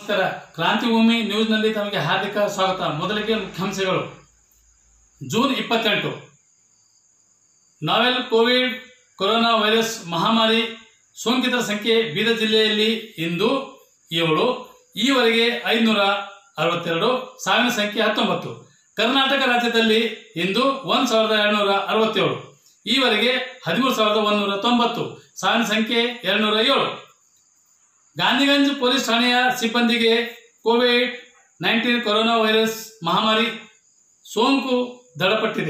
ನಮಸ್ಕಾರ ಕ್ರಾಂತಿಭೂಮಿ ನ್ಯೂಸ್ನಲ್ಲಿ ತಮಗೆ ಹಾರ್ದಿಕ ಸ್ವಾಗತ ಮೊದಲಿಗೆ ಮುಖ್ಯಾಂಶಗಳು ಜೂನ್ ಇಪ್ಪತ್ತೆಂಟು ನಾವೆಲ್ ಕೋವಿಡ್ ಕೊರೋನಾ ವೈರಸ್ ಮಹಾಮಾರಿ ಸೋಂಕಿತರ ಸಂಖ್ಯೆ ಬೀದರ್ ಜಿಲ್ಲೆಯಲ್ಲಿ ಇಂದು ಏಳು ಈವರೆಗೆ ಐನೂರ ಅರವತ್ತೆರಡು ಸಾವಿನ ಸಂಖ್ಯೆ ಹತ್ತೊಂಬತ್ತು ಕರ್ನಾಟಕ ರಾಜ್ಯದಲ್ಲಿ ಇಂದು ಒಂದು ಸಾವಿರದ ಎರಡುನೂರ ಅರವತ್ತೇಳು ಈವರೆಗೆ ಹದಿಮೂರು ಸಾವಿರದ ಒಂದೂರ ತೊಂಬತ್ತು ಸಾವಿನ ಸಂಖ್ಯೆ ಎರಡುನೂರ ಏಳು ಗಾಂಧಿಗಂಜ್ ಪೊಲೀಸ್ ಠಾಣೆಯ ಸಿಬ್ಬಂದಿಗೆ ಕೋವಿಡ್ ನೈನ್ಟೀನ್ ಕೊರೋನಾ ವೈರಸ್ ಮಹಾಮಾರಿ ಸೋಂಕು ದೃಢಪಟ್ಟಿದೆ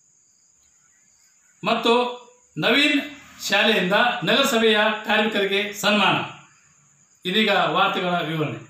ಮತ್ತು ನವೀನ್ ಶಾಲೆಯಿಂದ ನಗರಸಭೆಯ ಕಾರ್ಮಿಕರಿಗೆ ಸನ್ಮಾನ ಇದೀಗ ವಾರ್ತೆಗಳ ವಿವರಣೆ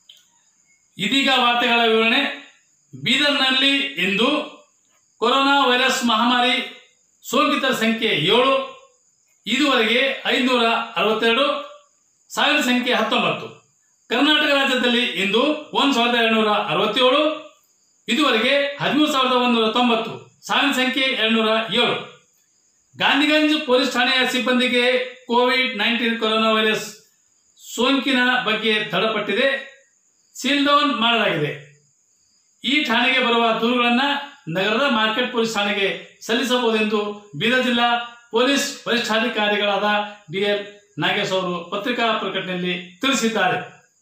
ಇದೀಗ ವಾರ್ತೆಗಳ ವಿವರಣೆ ಬೀದರ್ನಲ್ಲಿ ಇಂದು ಕೊರೋನಾ ವೈರಸ್ ಮಹಾಮಾರಿ ಸೋಂಕಿತರ ಸಂಖ್ಯೆ ಏಳು ಇದುವರೆಗೆ ಐನೂರ ಅರವತ್ತೆರಡು ಸಾವಿರ ಸಂಖ್ಯೆ ಹತ್ತೊಂಬತ್ತು ಕರ್ನಾಟಕ ರಾಜ್ಯದಲ್ಲಿ ಇಂದು ಒಂದು ಸಾವಿರದ ಎರಡುನೂರ ಅರವತ್ತೇಳು ಇದುವರೆಗೆ ಹದಿಮೂರು ಸಾವಿರದ ಒಂದೂರ ತೊಂಬತ್ತು ಸಾವಿನ ಸಂಖ್ಯೆ ಎರಡುನೂರ ಏಳು ಗಾಂಧಿಗಂಜ್ ಪೊಲೀಸ್ ಠಾಣೆಯ ಸಿಬ್ಬಂದಿಗೆ ಕೋವಿಡ್ ನೈನ್ಟೀನ್ ಕೊರೋನಾ ವೈರಸ್ ಸೋಂಕಿನ ಬಗ್ಗೆ ದೃಢಪಟ್ಟಿದೆ ಸೀಲ್ ಡೌನ್ ಮಾಡಲಾಗಿದೆ ಈ ಠಾಣೆಗೆ ಬರುವ ದೂರುಗಳನ್ನು ನಗರದ ಮಾರ್ಕೆಟ್ ಪೊಲೀಸ್ ಠಾಣೆಗೆ ಸಲ್ಲಿಸಬಹುದೆಂದು ಬೀದರ್ ಜಿಲ್ಲಾ ಪೊಲೀಸ್ ವರಿಷ್ಠಾಧಿಕಾರಿಗಳಾದ ಡಿಎಲ್ ನಾಗೇಶ್ ಅವರು ಪತ್ರಿಕಾ ಪ್ರಕಟಣೆಯಲ್ಲಿ ತಿಳಿಸಿದ್ದಾರೆ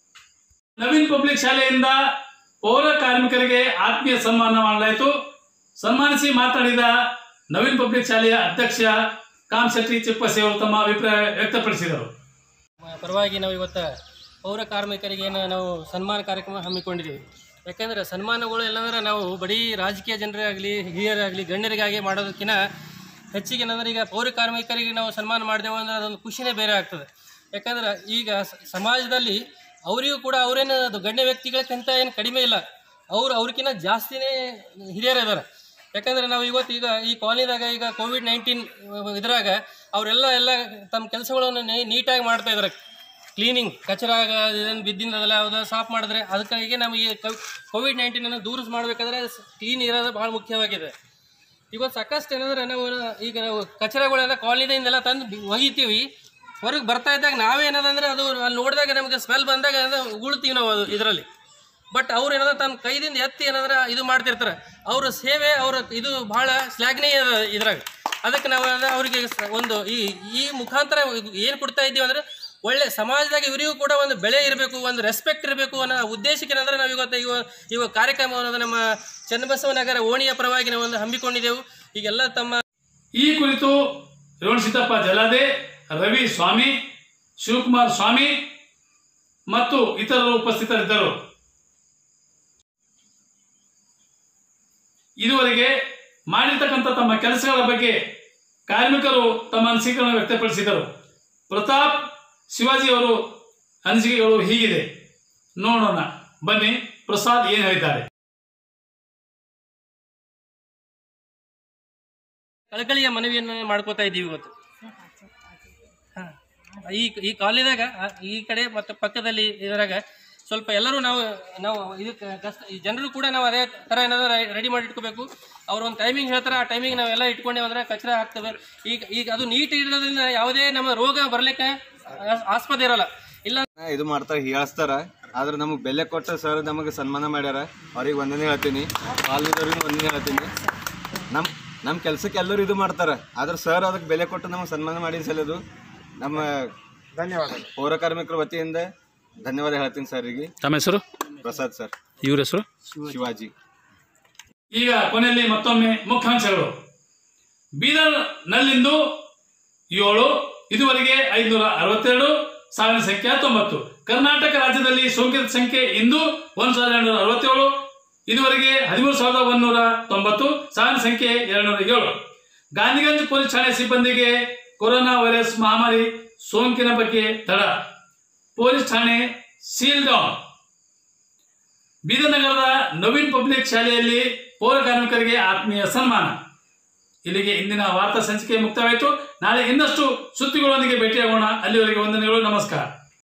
ನವೀನ್ ಪಬ್ಲಿಕ್ ಶಾಲೆಯಿಂದ ಪೌರ ಕಾರ್ಮಿಕರಿಗೆ ಆತ್ಮೀಯ ಸನ್ಮಾನ ಮಾಡಲಾಯಿತು ಸನ್ಮಾನಿಸಿ ಮಾತನಾಡಿದ ನವೀನ್ ಪಬ್ಲಿಕ್ ಶಾಲೆಯ ಅಧ್ಯಕ್ಷ ಕಾಮಶೆಟ್ಟಿ ಚಿಪ್ಪಸಿ ಅವರು ತಮ್ಮ ಅಭಿಪ್ರಾಯ ವ್ಯಕ್ತಪಡಿಸಿದರು ಪರವಾಗಿ ನಾವು ಇವತ್ತು ಪೌರ ಕಾರ್ಮಿಕರಿಗೆ ಏನು ನಾವು ಸನ್ಮಾನ ಕಾರ್ಯಕ್ರಮ ಹಮ್ಮಿಕೊಂಡಿದ್ದೀವಿ ಯಾಕೆಂದರೆ ಸನ್ಮಾನಗಳು ಎಲ್ಲಂದ್ರೆ ನಾವು ಬರೀ ರಾಜಕೀಯ ಜನರಾಗಲಿ ಹಿರಿಯರಾಗಲಿ ಗಣ್ಯರಿಗಾಗಿ ಮಾಡೋದಕ್ಕಿಂತ ಹೆಚ್ಚಿಗೆ ಏನಂದ್ರೆ ಈಗ ಪೌರ ಕಾರ್ಮಿಕರಿಗೆ ನಾವು ಸನ್ಮಾನ ಮಾಡಿದೆವು ಅಂದ್ರೆ ಅದೊಂದು ಖುಷಿನೇ ಬೇರೆ ಆಗ್ತದೆ ಯಾಕಂದ್ರೆ ಈಗ ಸ- ಸಮಾಜದಲ್ಲಿ ಅವರಿಗೂ ಕೂಡ ಅವರೇನು ಅದು ಗಣ್ಯ ವ್ಯಕ್ತಿಗಳಕ್ಕಿಂತ ಏನು ಕಡಿಮೆ ಇಲ್ಲ ಅವ್ರು ಅವ್ರಿಗಿಂತ ಜಾಸ್ತಿನೇ ಹಿರಿಯರಿದ್ದಾರೆ ಯಾಕಂದ್ರೆ ನಾವು ಇವತ್ತು ಈಗ ಈ ಕಾಲನಿದಾಗ ಈಗ ಕೋವಿಡ್ ನೈನ್ಟೀನ್ ಇದ್ರಾಗ ಅವರೆಲ್ಲ ಎಲ್ಲ ತಮ್ಮ ಕೆಲಸಗಳನ್ನು ನೀಟಾಗಿ ಮಾಡ್ತಾ ಇದ್ದಾರೆ ಕ್ಲೀನಿಂಗ್ ಕಚರ ಇದನ್ನು ಬಿದ್ದಿಂದಲ್ಲ ಯಾವ್ದು ಸಾಫ್ ಮಾಡಿದ್ರೆ ಅದಕ್ಕಾಗಿ ನಮಗೆ ಕೋವಿಡ್ ನೈನ್ಟೀನನ್ನು ದೂರ ಮಾಡಬೇಕಾದ್ರೆ ಕ್ಲೀನ್ ಇರೋದು ಭಾಳ ಮುಖ್ಯವಾಗಿದೆ ಇವತ್ತು ಸಾಕಷ್ಟು ಏನಂದ್ರೆ ನಾವು ಈಗ ನಾವು ಕಚರಗಳೆಲ್ಲ ಕಾಲನಿದಿಂದೆಲ್ಲ ತಂದು ಬಿ- ಒಗಿತೀವಿ ಹೊರಗೆ ಬರ್ತಾ ಇದ್ದಾಗ ನಾವೇನದಂದ್ರೆ ಅದು ಅಲ್ಲಿ ನೋಡಿದಾಗ ನಮಗೆ ಸ್ಮೆಲ್ ಬಂದಾಗ ಅದು ಉಳ್ತೀವಿ ನಾವು ಅದು ಇದರಲ್ಲಿ ಬಟ್ ಅವ್ರು ಏನಂದ್ರೆ ತಮ್ಮ ಕೈದಿಂದ ಎತ್ತಿ ಏನಂದ್ರೆ ಇದು ಮಾಡ್ತಿರ್ತಾರೆ ಅವ್ರ ಸೇವೆ ಅವ್ರ ಇದು ಭಾಳ ಶ್ಲಾಘನೀಯ ಅದ ಇದ್ರಾಗ ಅದಕ್ಕೆ ನಾವು ಅಂದ್ರೆ ಅವ್ರಿಗೆ ಸ- ಒಂದು ಈ ಈ ಮುಖಾಂತರ ಏನು ಕೊಡ್ತಾ ಇದ್ದೀವಿ ಅಂದ್ರೆ ಒಳ್ಳೆ ಸಮಾಜದಾಗ ಇವರಿಗೂ ಕೂಡ ಒಂದು ಬೆಲೆ ಇರಬೇಕು ಒಂದು ರೆಸ್ಪೆಕ್ಟ್ ಇರಬೇಕು ಅನ್ನೋ ಉದ್ದೇಶಕ್ಕೆ ಏನಂದ್ರೆ ನಾವು ಇವತ್ತು ಇವ ಇವ ಕಾರ್ಯಕ್ರಮ ಅನ್ನೋದು ನಮ್ಮ ಚನ್ನಬಸವ ನಗರ ಓಣಿಯ ಪರವಾಗಿ ನಾವು ಒಂದು ಹಮ್ಮಿಕೊಂಡಿದ್ದೆವು ಈಗೆಲ್ಲ ತಮ್ಮ ಈ ಕುರಿತು ರೇವಣಸಿದ್ದಪ್ಪ ಜಲಾದೆ ರವಿ ಸ್ವಾಮಿ ಶಿವಕುಮಾರ್ ಸ್ವಾಮಿ ಮತ್ತು ಇತರರು ಉಪಸ್ಥಿತರಿದ್ದರು ಇದುವರೆಗೆ ಮಾಡಿರ್ತಕ್ಕಂಥ ತಮ್ಮ ಕೆಲಸಗಳ ಬಗ್ಗೆ ಕಾರ್ಮಿಕರು ತಮ್ಮ ಅನಿಸಿಕೆಗಳನ್ನು ವ್ಯಕ್ತಪಡಿಸಿದರು ಪ್ರತಾಪ್ ಶಿವಾಜಿ ಅವರು ಅನಿಸಿಕೆಗಳು ಹೀಗಿದೆ ನೋಡೋಣ ಬನ್ನಿ ಪ್ರಸಾದ್ ಏನು ಹೇಳಿದ್ದಾರೆ ಕಳಕಳಿಯ ಮನವಿಯನ್ನು ಮಾಡ್ಕೋತಾ ಇದ್ದೀವಿ ಇವತ್ತು ಹಾ. ಈ ಈ ಕಾಲೇಜಾಗ ಈ ಕಡೆ ಮತ್ತು ಪಕ್ಕದಲ್ಲಿ ಇದರಾಗ ಸ್ವಲ್ಪ ಎಲ್ಲರೂ ನಾವು ನಾವು ಇದಕ್ಕೆ ಕಷ್ಟ ಈ ಜನರು ಕೂಡ ನಾವು ಅದೇ ಥರ ಏನಾದ್ರು ರೆಡಿ ಮಾಡಿ ಇಟ್ಕೋಬೇಕು ಅವ್ರು ಒಂದು ಟೈಮಿಂಗ್ ಹೇಳ್ತಾರೆ ಆ ಟೈಮಿಂಗ್ ನಾವೆಲ್ಲ ಇಟ್ಕೊಂಡೇವೆ ಅಂದ್ರೆ ಕಚರ ಹಾಕ್ತವೆ ಈಗ ಈಗ ಅದು ನೀಟ್ ಇರೋದ್ರಿಂದ ಯಾವುದೇ ನಮ್ಮ ರೋಗ ಬರಲಿಕ್ಕೆ ಆಸ್ಪದ ಇರಲ್ಲ ಇಲ್ಲ ಇದು ಮಾಡ್ತಾರೆ ಹೀಯಾಳಿಸ್ತಾರ ಆದ್ರೆ ನಮಗೆ ಬೆಲೆ ಕೊಟ್ಟ ಸರ್ ನಮಗೆ ಸನ್ಮಾನ ಮಾಡ್ಯಾರ ಅವ್ರಿಗೆ ಒಂದನೇ ಹೇಳ್ತೀನಿ ಕಾಲನಿದವ್ರಿಗೆ ಒಂದನೇ ಹೇಳ್ತೀನಿ ನಮ್ಮ ನಮ್ಮ ಕೆಲ್ಸಕ್ಕೆ ಎಲ್ಲರೂ ಇದು ಮಾಡ್ತಾರೆ ಆದ್ರೆ ಸರ್ ಅದಕ್ಕೆ ಬೆಲೆ ಕೊಟ್ಟು ನಮಗೆ ಸನ್ಮಾನ ಮಾಡಿದ ಸಲದು ನಮ್ಮ ಧನ್ಯವಾದ ಪೌರ ಕಾರ್ಮಿಕರ ವತಿಯಿಂದ ಧನ್ಯವಾದ ಹೇಳ್ತೀನಿ ಸರ್ರಿಗೆ ತಮ್ಮ ಹೆಸರು ಪ್ರಸಾದ್ ಸರ್ ಇವ್ರ ಹೆಸರು ಶಿವಾಜಿ ಈಗ ಕೊನೆಯಲ್ಲಿ ಮತ್ತೊಮ್ಮೆ ಮುಖ್ಯಾಂಶಗಳು ಬೀದರ್ನಲ್ಲಿಂದು ಏಳು ಇದುವರೆಗೆ ಐನೂರ ಅರವತ್ತೆರಡು ಸಾವಿನ ಸಂಖ್ಯೆ ಹತ್ತೊಂಬತ್ತು ಕರ್ನಾಟಕ ರಾಜ್ಯದಲ್ಲಿ ಸೋಂಕಿತರ ಸಂಖ್ಯೆ ಇಂದು ಒಂದು ಸಾವಿರದ ಎರಡುನೂರ ಅರವತ್ತೇಳು ಇದುವರೆಗೆ ಹದಿಮೂರು ಸಾವಿರದ ಒಂದೂರ ತೊಂಬತ್ತು ಸಾವಿನ ಸಂಖ್ಯೆ ಎರಡುನೂರ ಏಳು ಗಾಂಧಿಗಂಜ್ ಪೊಲೀಸ್ ಠಾಣೆ ಸಿಬ್ಬಂದಿಗೆ ಕೊರೋನಾ ವೈರಸ್ ಮಹಾಮಾರಿ ಸೋಂಕಿನ ಬಗ್ಗೆ ತಡ ಪೊಲೀಸ್ ಠಾಣೆ ಸೀಲ್ ಡೌನ್ ಬೀದರ್ ನಗರದ ನವೀನ್ ಪಬ್ಲಿಕ್ ಶಾಲೆಯಲ್ಲಿ ಪೌರ ಕಾರ್ಮಿಕರಿಗೆ ಆತ್ಮೀಯ ಸನ್ಮಾನ ಇಲ್ಲಿಗೆ ಇಂದಿನ ವಾರ್ತಾ ಸಂಚಿಕೆ ಮುಕ್ತವಾಯಿತು ನಾಳೆ ಇನ್ನಷ್ಟು ಸುದ್ದಿಗಳೊಂದಿಗೆ ಭೇಟಿಯಾಗೋಣ ಅಲ್ಲಿವರೆಗೆ ವಂದನೆಗಳು ನಮಸ್ಕಾರ